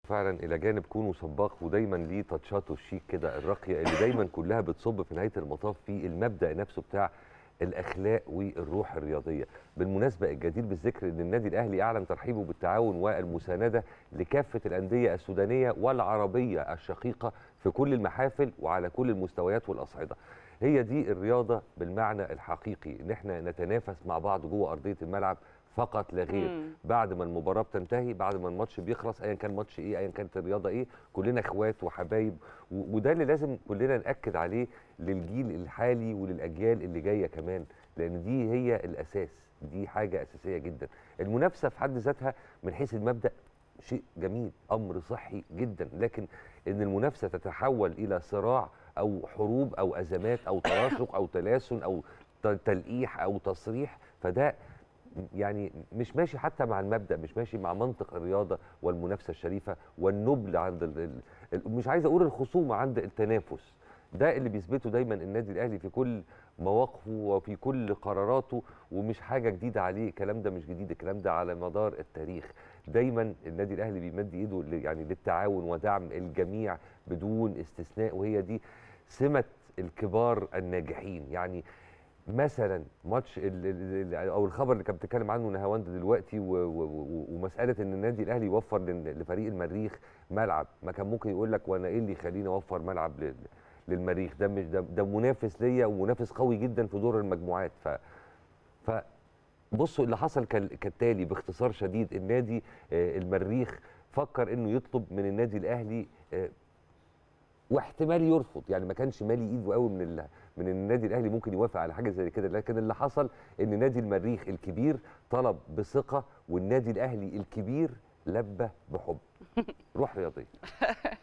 فعلا الى جانب كونه سباق ودايما ليه تاتشاته الشيك كده الراقيه اللي دايما كلها بتصب في نهايه المطاف في المبدا نفسه بتاع الاخلاق والروح الرياضيه بالمناسبه الجدير بالذكر ان النادي الاهلي اعلن ترحيبه بالتعاون والمسانده لكافه الانديه السودانيه والعربيه الشقيقه في كل المحافل وعلى كل المستويات والاصعده هي دي الرياضه بالمعنى الحقيقي ان احنا نتنافس مع بعض جوه ارضيه الملعب فقط لا غير مم. بعد ما المباراه بتنتهي بعد ما الماتش بيخلص ايا كان ماتش ايه ايا كانت الرياضه ايه كلنا اخوات وحبايب و- وده اللي لازم كلنا ناكد عليه للجيل الحالي وللاجيال اللي جايه كمان لان دي هي الاساس دي حاجه اساسيه جدا المنافسه في حد ذاتها من حيث المبدا شيء جميل امر صحي جدا لكن ان المنافسه تتحول الى صراع او حروب او ازمات او تراشق او تلاسن او ت- تلقيح او تصريح فده يعني مش ماشي حتى مع المبدا مش ماشي مع منطق الرياضه والمنافسه الشريفه والنبل عند ال ال ال- مش عايز اقول الخصومه عند التنافس ده اللي بيثبته دايما النادي الاهلي في كل مواقفه وفي كل قراراته ومش حاجه جديده عليه الكلام ده مش جديد الكلام ده على مدار التاريخ دايما النادي الاهلي بيمد ايده ل- يعني للتعاون ودعم الجميع بدون استثناء وهي دي سمه الكبار الناجحين يعني مثلا ماتش ال- ال- ال- او الخبر اللي كانت بتتكلم عنه نهاوند دلوقتي و- و- و- ومساله ان النادي الاهلي يوفر لل- لفريق المريخ ملعب ما كان ممكن يقول لك وانا ايه اللي يخليني اوفر ملعب لل- للمريخ ده مش ده, ده منافس ليا ومنافس قوي جدا في دور المجموعات ف ف بصوا اللي حصل كال- كالتالي باختصار شديد النادي آه، المريخ فكر انه يطلب من النادي الاهلي آه، واحتمال يرفض يعني ما كانش مالي ايده قوي من ال... من النادي الاهلي ممكن يوافق على حاجه زي كده لكن اللي حصل ان نادي المريخ الكبير طلب بثقه والنادي الاهلي الكبير لبى بحب روح رياضيه